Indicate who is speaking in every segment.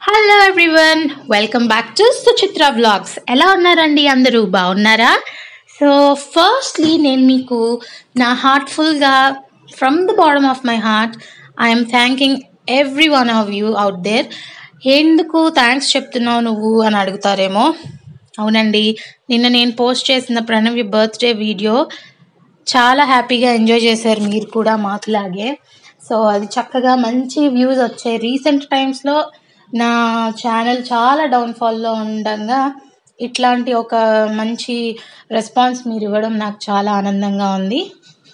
Speaker 1: hello everyone welcome back to Suchitra vlogs ఎలా ఉన్నారండి అందరూ బాగున్నారా సో ఫస్ట్లీ నేను మీకు నా హార్ట్ఫుల్గా from the bottom of my heart I'm thanking every one of you out there ఎందుకు థ్యాంక్స్ చెప్తున్నావు నువ్వు అని అడుగుతారేమో అవునండి నిన్న నేను పోస్ట్ చేసిన ప్రణవి బర్త్డే వీడియో చాలా హ్యాపీగా ఎంజాయ్ చేశారు మీరు కూడా మాకులాగే సో అది చక్కగా మంచి వ్యూస్ వచ్చాయి రీసెంట్ టైమ్స్లో నా ఛానల్ చాలా డౌన్ఫాల్లో ఉండగా ఇట్లాంటి ఒక మంచి రెస్పాన్స్ మీరు ఇవ్వడం నాకు చాలా ఆనందంగా ఉంది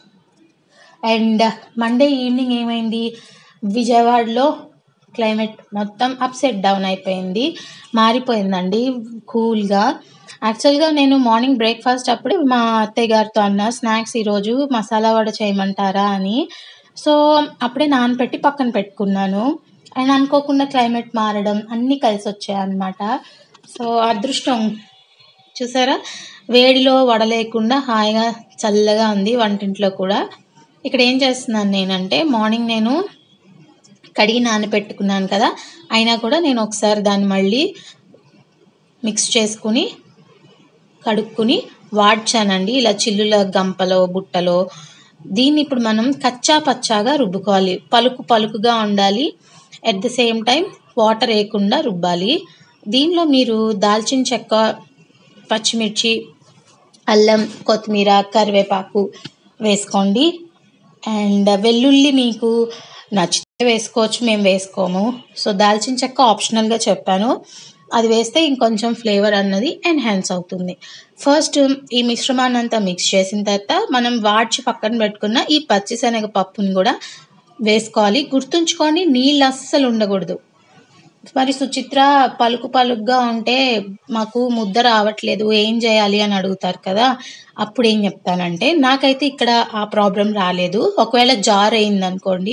Speaker 1: అండ్ మండే ఈవినింగ్ ఏమైంది విజయవాడలో క్లైమేట్ మొత్తం అప్సెట్ డౌన్ అయిపోయింది మారిపోయిందండి కూల్గా యాక్చువల్గా నేను మార్నింగ్ బ్రేక్ఫాస్ట్ అప్పుడు మా అత్తయ్య గారితో అన్న స్నాక్స్ ఈరోజు మసాలా వడ చేయమంటారా అని సో అప్పుడే నానపెట్టి పక్కన పెట్టుకున్నాను అండ్ అనుకోకుండా క్లైమేట్ మారడం అన్నీ కలిసి వచ్చాయి అన్నమాట సో అదృష్టం చూసారా వేడిలో వడలేకుండా హాయిగా చల్లగా ఉంది వంటింట్లో కూడా ఇక్కడ ఏం చేస్తున్నాను నేనంటే మార్నింగ్ నేను కడిగి నానబెట్టుకున్నాను కదా అయినా కూడా నేను ఒకసారి దాన్ని మళ్ళీ మిక్స్ చేసుకుని కడుక్కుని వాడ్చానండి ఇలా చిల్లుల గంపలో బుట్టలో దీన్ని ఇప్పుడు మనం కచ్చా పచ్చాగా రుబ్బుకోవాలి పలుకు పలుకుగా ఉండాలి at the same time water వేయకుండా రుబ్బాలి దీనిలో మీరు దాల్చిన చెక్క పచ్చిమిర్చి అల్లం కొత్తిమీర కరివేపాకు వేసుకోండి అండ్ వెల్లుల్లి మీకు నచ్చితే వేసుకోవచ్చు మేము వేసుకోము సో దాల్చిన చెక్క ఆప్షనల్గా చెప్పాను అది వేస్తే ఇంకొంచెం ఫ్లేవర్ అన్నది ఎన్హాన్స్ అవుతుంది ఫస్ట్ ఈ మిశ్రమాన్ని అంతా మిక్స్ చేసిన తర్వాత మనం వాడ్చి పక్కన పెట్టుకున్న ఈ పచ్చిశనగ పప్పుని కూడా వేసుకోవాలి గుర్తుంచుకోండి నీళ్ళు అస్సలు ఉండకూడదు మరి సుచిత్ర పలుకు పలుకుగా ఉంటే మాకు ముద్ద రావట్లేదు ఏం చేయాలి అని అడుగుతారు కదా అప్పుడు ఏం చెప్తానంటే నాకైతే ఇక్కడ ఆ ప్రాబ్లం రాలేదు ఒకవేళ జార్ అయింది అనుకోండి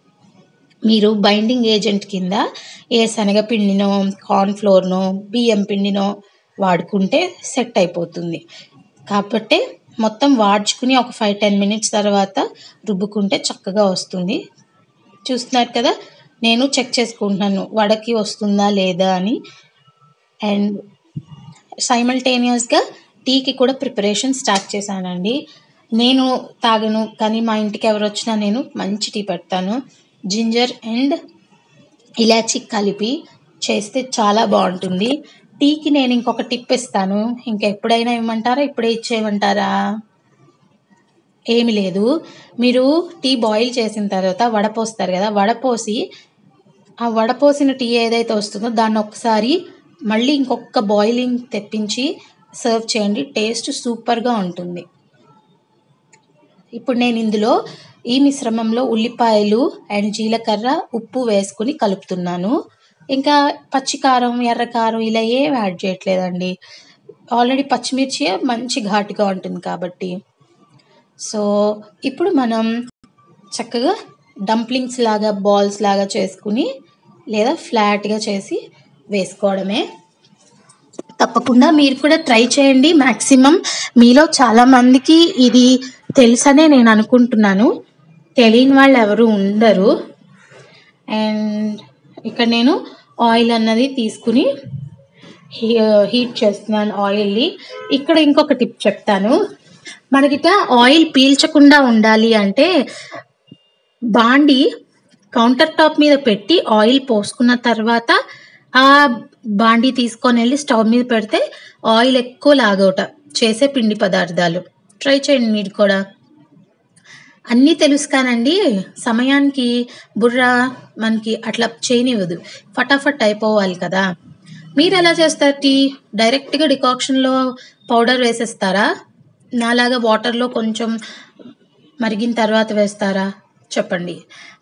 Speaker 1: మీరు బైండింగ్ ఏజెంట్ కింద ఏ శనగపిండినో కార్న్ఫ్లోర్నో బియ్యం పిండినో వాడుకుంటే సెట్ అయిపోతుంది కాబట్టి మొత్తం వాడ్చుకుని ఒక ఫైవ్ టెన్ మినిట్స్ తర్వాత రుబ్బుకుంటే చక్కగా వస్తుంది చూస్తున్నారు కదా నేను చెక్ చేసుకుంటున్నాను వడకి వస్తుందా లేదా అని అండ్ సైమల్టేనియస్గా టీకి కూడా ప్రిపరేషన్ స్టార్ట్ చేశానండి నేను తాగను కానీ మా ఇంటికి ఎవరు వచ్చినా నేను మంచి టీ పెడతాను జింజర్ అండ్ ఇలాచి కలిపి చేస్తే చాలా బాగుంటుంది టీకి నేను ఇంకొక టిప్ ఇస్తాను ఇంకా ఎప్పుడైనా ఇవ్వమంటారా ఇప్పుడే ఇచ్చేయమంటారా ఏమి లేదు మీరు టీ బాయిల్ చేసిన తర్వాత వడపోస్తారు కదా వడపోసి ఆ వడపోసిన టీ ఏదైతే వస్తుందో దాన్ని ఒకసారి మళ్ళీ ఇంకొక బాయిలింగ్ తెప్పించి సర్వ్ చేయండి టేస్ట్ సూపర్గా ఉంటుంది ఇప్పుడు నేను ఇందులో ఈ మిశ్రమంలో ఉల్లిపాయలు అండ్ జీలకర్ర ఉప్పు వేసుకుని కలుపుతున్నాను ఇంకా పచ్చికారం ఎర్రకారం ఇలా ఏం యాడ్ చేయట్లేదండి ఆల్రెడీ పచ్చిమిర్చి మంచి ఘాటుగా ఉంటుంది కాబట్టి సో ఇప్పుడు మనం చక్కగా డంప్లింగ్స్ లాగా బాల్స్ లాగా చేసుకుని లేదా ఫ్లాట్గా చేసి వేసుకోవడమే తప్పకుండా మీరు కూడా ట్రై చేయండి మ్యాక్సిమం మీలో చాలామందికి ఇది తెలుసనే నేను అనుకుంటున్నాను తెలియని వాళ్ళు ఎవరు ఉండరు అండ్ ఇక్కడ నేను ఆయిల్ అన్నది తీసుకుని హీట్ చేస్తున్నాను ఆయిల్ని ఇక్కడ ఇంకొక టిప్ చెప్తాను మనకిట ఆయిల్ పీల్చకుండా ఉండాలి అంటే బాండి కౌంటర్ టాప్ మీద పెట్టి ఆయిల్ పోసుకున్న తర్వాత ఆ బాండి తీసుకొని వెళ్ళి స్టవ్ మీద పెడితే ఆయిల్ ఎక్కువ లాగవుట చేసే పిండి పదార్థాలు ట్రై చేయండి మీరు కూడా అన్నీ తెలుసు కానండి సమయానికి బుర్ర మనకి అట్లా చేయనివ్వదు ఫటాఫట్ అయిపోవాలి కదా మీరు ఎలా చేస్తారు టీ డైరెక్ట్గా డికాక్షన్లో పౌడర్ వేసేస్తారా నాలాగా వాటర్లో కొంచెం మరిగిన తర్వాత వేస్తారా చెప్పండి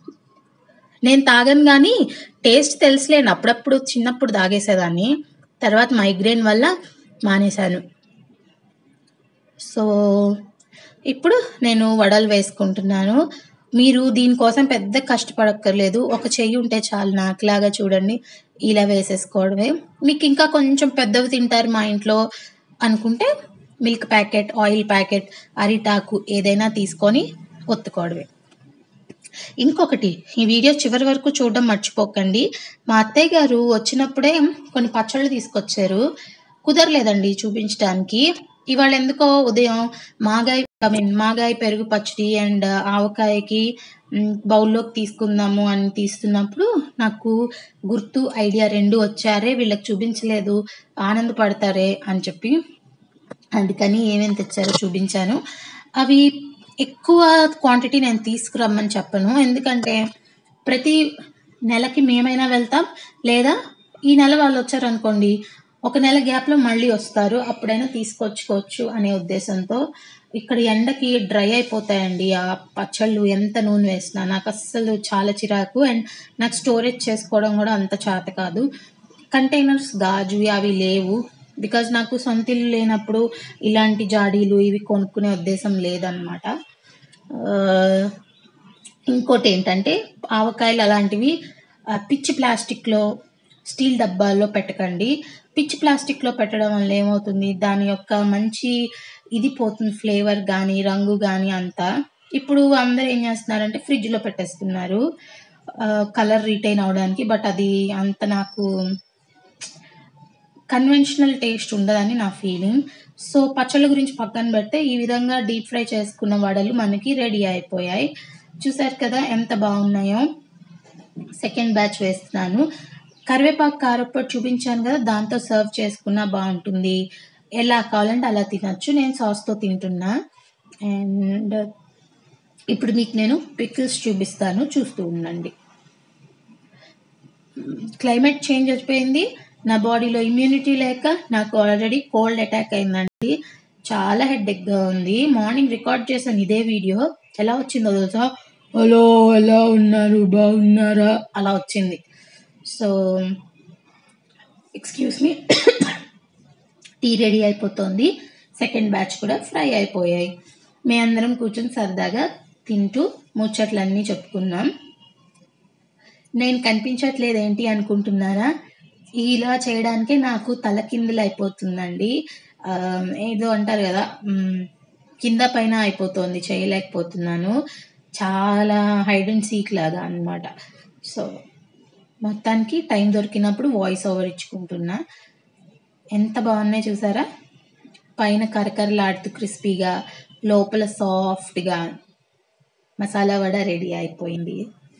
Speaker 1: నేను తాగను కానీ టేస్ట్ తెలుసులేండి అప్పుడప్పుడు చిన్నప్పుడు తాగేసేదాన్ని తర్వాత మైగ్రేన్ వల్ల మానేశాను సో ఇప్పుడు నేను వడలు వేసుకుంటున్నాను మీరు దీనికోసం పెద్ద కష్టపడక్కర్లేదు ఒక చెయ్యి ఉంటే చాలు నాకులాగా చూడండి ఇలా వేసేసుకోవడమే మీకు ఇంకా కొంచెం పెద్దవి తింటారు మా ఇంట్లో అనుకుంటే మిల్క్ ప్యాకెట్ ఆయిల్ ప్యాకెట్ అరిటాకు ఏదైనా తీసుకొని ఒత్తుకోవడమే ఇంకొకటి ఈ వీడియో చివరి వరకు చూడడం మర్చిపోకండి మా అత్తయ్య గారు వచ్చినప్పుడే కొన్ని పచ్చళ్ళు తీసుకొచ్చారు కుదరలేదండి చూపించడానికి ఇవాళ ఎందుకో ఉదయం మాగాయ ఐ మీన్ మాగాయ పెరుగు పచ్చడి అండ్ ఆవకాయకి మ్, బౌల్లోకి తీసుకుందాము అని తీస్తున్నప్పుడు నాకు గుర్తు ఐడియా రెండు వచ్చారే వీళ్ళకి చూపించలేదు ఆనందపడతారే అని చెప్పి అందుకని ఏమేమి తెచ్చారో చూపించాను అవి ఎక్కువ క్వాంటిటీ నేను తీసుకురమ్మని చెప్పను ఎందుకంటే ప్రతి నెలకి మేమైనా వెళ్తాం లేదా ఈ నెల వాళ్ళు వచ్చారనుకోండి ఒక నెల గ్యాప్లో మళ్ళీ వస్తారు అప్పుడైనా తీసుకొచ్చుకోవచ్చు అనే ఉద్దేశంతో ఇక్కడ ఎండకి డ్రై అయిపోతాయండి ఆ పచ్చళ్ళు ఎంత నూనె వేసినా నాకు అస్సలు చాలా చిరాకు అండ్ నాకు స్టోరేజ్ చేసుకోవడం కూడా అంత చేత కాదు కంటైనర్స్ గాజు అవి లేవు బికాజ్ నాకు సొంత ఇల్లు లేనప్పుడు ఇలాంటి జాడీలు ఇవి కొనుక్కునే ఉద్దేశం లేదనమాట ఇంకోటి ఏంటంటే ఆవకాయలు అలాంటివి ఆ, పిచ్చి ప్లాస్టిక్లో స్టీల్ డబ్బాల్లో పెట్టకండి పిచ్చి ప్లాస్టిక్లో పెట్టడం వల్ల ఏమవుతుంది దాని యొక్క మంచి ఇది పోతుంది ఫ్లేవర్ కానీ రంగు కానీ అంతా ఇప్పుడు అందరూ ఏం చేస్తున్నారంటే ఫ్రిడ్జ్లో పెట్టేస్తున్నారు కలర్ రీటైన్ అవడానికి బట్ అది అంత నాకు కన్వెన్షనల్ టేస్ట్ ఉండదని నా ఫీలింగ్ సో పచ్చళ్ళ గురించి పక్కన పెడితే ఈ విధంగా డీప్ ఫ్రై చేసుకున్న వడలు మనకి రెడీ అయిపోయాయి చూసారు కదా ఎంత బాగున్నాయో సెకండ్ బ్యాచ్ వేస్తున్నాను కరివేపాకు కారప్పొడి చూపించాను కదా దాంతో సర్వ్ చేసుకున్నా బాగుంటుంది ఎలా కావాలంటే అలా తినచ్చు నేను సాస్తో తింటున్నా అండ్ ఇప్పుడు మీకు నేను పికిల్స్ చూపిస్తాను చూస్తూ ఉండండి క్లైమేట్ చేంజ్ అయిపోయింది నా బాడీలో ఇమ్యూనిటీ లేక నాకు ఆల్రెడీ కోల్డ్ అటాక్ అయిందండి చాలా హెడ్ఎక్గా ఉంది మార్నింగ్ రికార్డ్ చేశాను ఇదే వీడియో ఎలా వచ్చిందో తెలుసా హలో ఎలా ఉన్నారు బాగున్నారా అలా వచ్చింది so excuse me tea ready అయిపోతుంది సెకండ్ బ్యాచ్ కూడా ఫ్రై అయిపోయాయి మీ అందరం కూర్చొని సరదాగా తింటూ ముచ్చట్లన్నీ చెప్పుకున్నాం నేను కనిపించట్లేదు ఏంటి అనుకుంటున్నారా ఇలా చేయడానికే నాకు తలకిందులు అయిపోతుందండి ఆ, ఏదో అంటారు కదా మ్, కింద పైన అయిపోతుంది చేయలేకపోతున్నాను చాలా హైడ్ అండ్ సీక్ లాగా అన్నమాట సో మొత్తానికి టైం దొరికినప్పుడు వాయిస్ ఓవర్ ఇచ్చుకుంటున్నా ఎంత బాగున్నాయి చూసారా పైన కరకరలాడుతూ క్రిస్పీగా లోపల సాఫ్ట్గా మసాలా వడ రెడీ అయిపోయింది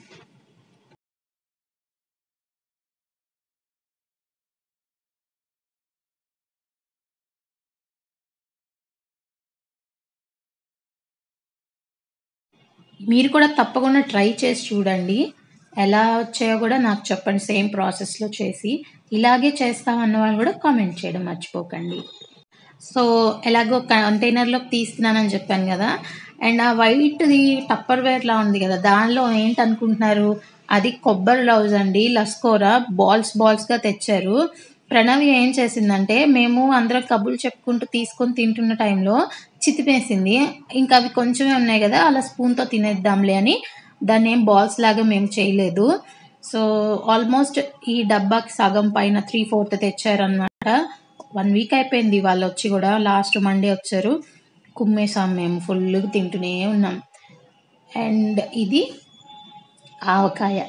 Speaker 1: మీరు కూడా తప్పకుండా ట్రై చేసి చూడండి ఎలా వచ్చాయో కూడా నాకు చెప్పండి సేమ్ ప్రాసెస్లో చేసి ఇలాగే చేస్తామన్న వాళ్ళు కూడా కామెంట్ చేయడం మర్చిపోకండి సో ఎలాగో కంటైనర్లోకి తీస్తున్నానని చెప్పాను కదా అండ్ ఆ వైట్ది టప్పర్ వేర్లా ఉంది కదా దానిలో ఏంటి అనుకుంటున్నారు అది కొబ్బరి లవ్స్ అండి లస్కోరా బాల్స్ బాల్స్గా తెచ్చారు ప్రణవి ఏం చేసిందంటే మేము అందరం కబుర్లు చెప్పుకుంటూ తీసుకొని తింటున్న టైంలో చితిపేసింది ఇంకా అవి కొంచెమే ఉన్నాయి కదా అలా స్పూన్తో తినేద్దాంలే అని దాన్ని ఏం బాల్స్ లాగా మేము చేయలేదు సో ఆల్మోస్ట్ ఈ డబ్బాకి సగం పైన త్రీ ఫోర్త్ తెచ్చారనమాట వన్ వీక్ అయిపోయింది వాళ్ళు వచ్చి కూడా లాస్ట్ మండే వచ్చారు కుమ్మేసాం మేము ఫుల్గా తింటూనే ఉన్నాం అండ్ ఇది ఆవకాయ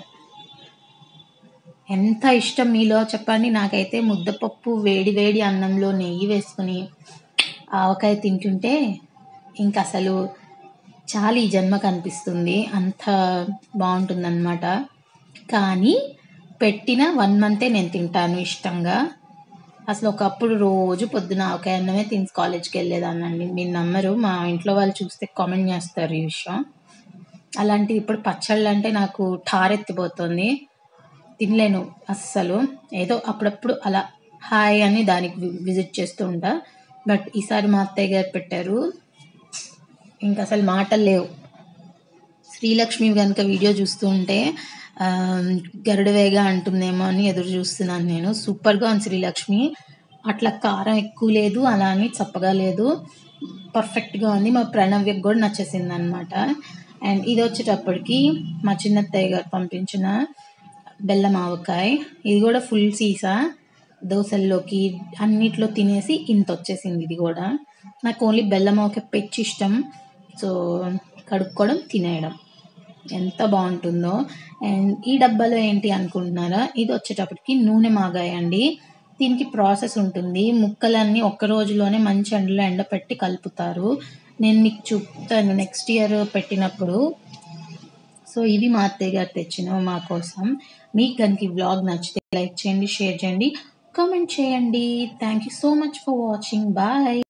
Speaker 1: ఎంత ఇష్టం మీలో చెప్పండి నాకైతే ముద్దపప్పు వేడి వేడి అన్నంలో నెయ్యి వేసుకుని ఆవకాయ తింటుంటే ఇంక అసలు చాలా ఈ జన్మ కనిపిస్తుంది అంత బాగుంటుందన్నమాట కానీ పెట్టిన వన్ మంతే నేను తింటాను ఇష్టంగా అసలు ఒకప్పుడు రోజు పొద్దున ఆవకాయ అన్నమే తిని కాలేజ్కి వెళ్ళేదాన్నండి మీరు నమ్మరు మా ఇంట్లో వాళ్ళు చూస్తే కామెంట్ చేస్తారు ఈ విషయం అలాంటి ఇప్పుడు పచ్చళ్ళు అంటే నాకు ఠారెత్తిపోతుంది తినలేను అస్సలు ఏదో అప్పుడప్పుడు అలా హాయ్ అని దానికి వి- విజిట్ చేస్తూ ఉంటా బట్ ఈసారి మా అత్తయ్య గారు పెట్టారు ఇంకా అసలు మాటలు లేవు శ్రీలక్ష్మి కనుక వీడియో చూస్తూ ఉంటే ఆ, గరుడవేగా అంటుందేమో అని ఎదురు చూస్తున్నాను నేను సూపర్గా ఉంది శ్రీలక్ష్మి అట్లా కారం ఎక్కువ లేదు అలా అని చప్పగా లేదు పర్ఫెక్ట్గా ఉంది మా ప్రణవ్యకు కూడా నచ్చేసింది అనమాట అండ్ ఇది వచ్చేటప్పటికి మా చిన్నత్తయ్య గారు పంపించిన బెల్లం ఆవకాయ ఇది కూడా ఫుల్ సీసా దోశల్లోకి అన్నిట్లో తినేసి ఇంత వచ్చేసింది ఇది కూడా నాకు ఓన్లీ బెల్లం ఆవకాయ పెచ్చి ఇష్టం సో కడుక్కోవడం తినేయడం ఎంత బాగుంటుందో అండ్ ఈ డబ్బాలో ఏంటి అనుకుంటున్నారా ఇది వచ్చేటప్పటికి నూనె మాగాయ అండి దీనికి ప్రాసెస్ ఉంటుంది ముక్కలన్నీ ఒక్క రోజులోనే మంచి ఎండలో ఎండపెట్టి కలుపుతారు నేను మీకు చూపుతాను నెక్స్ట్ ఇయర్ పెట్టినప్పుడు సో ఇవి మా అత్తయ్య గారు తెచ్చినవి మా కోసం మీకు కనుక ఈ వ్లాగ్ నచ్చితే లైక్ చేయండి షేర్ చేయండి కామెంట్ చేయండి thank you so much for watching bye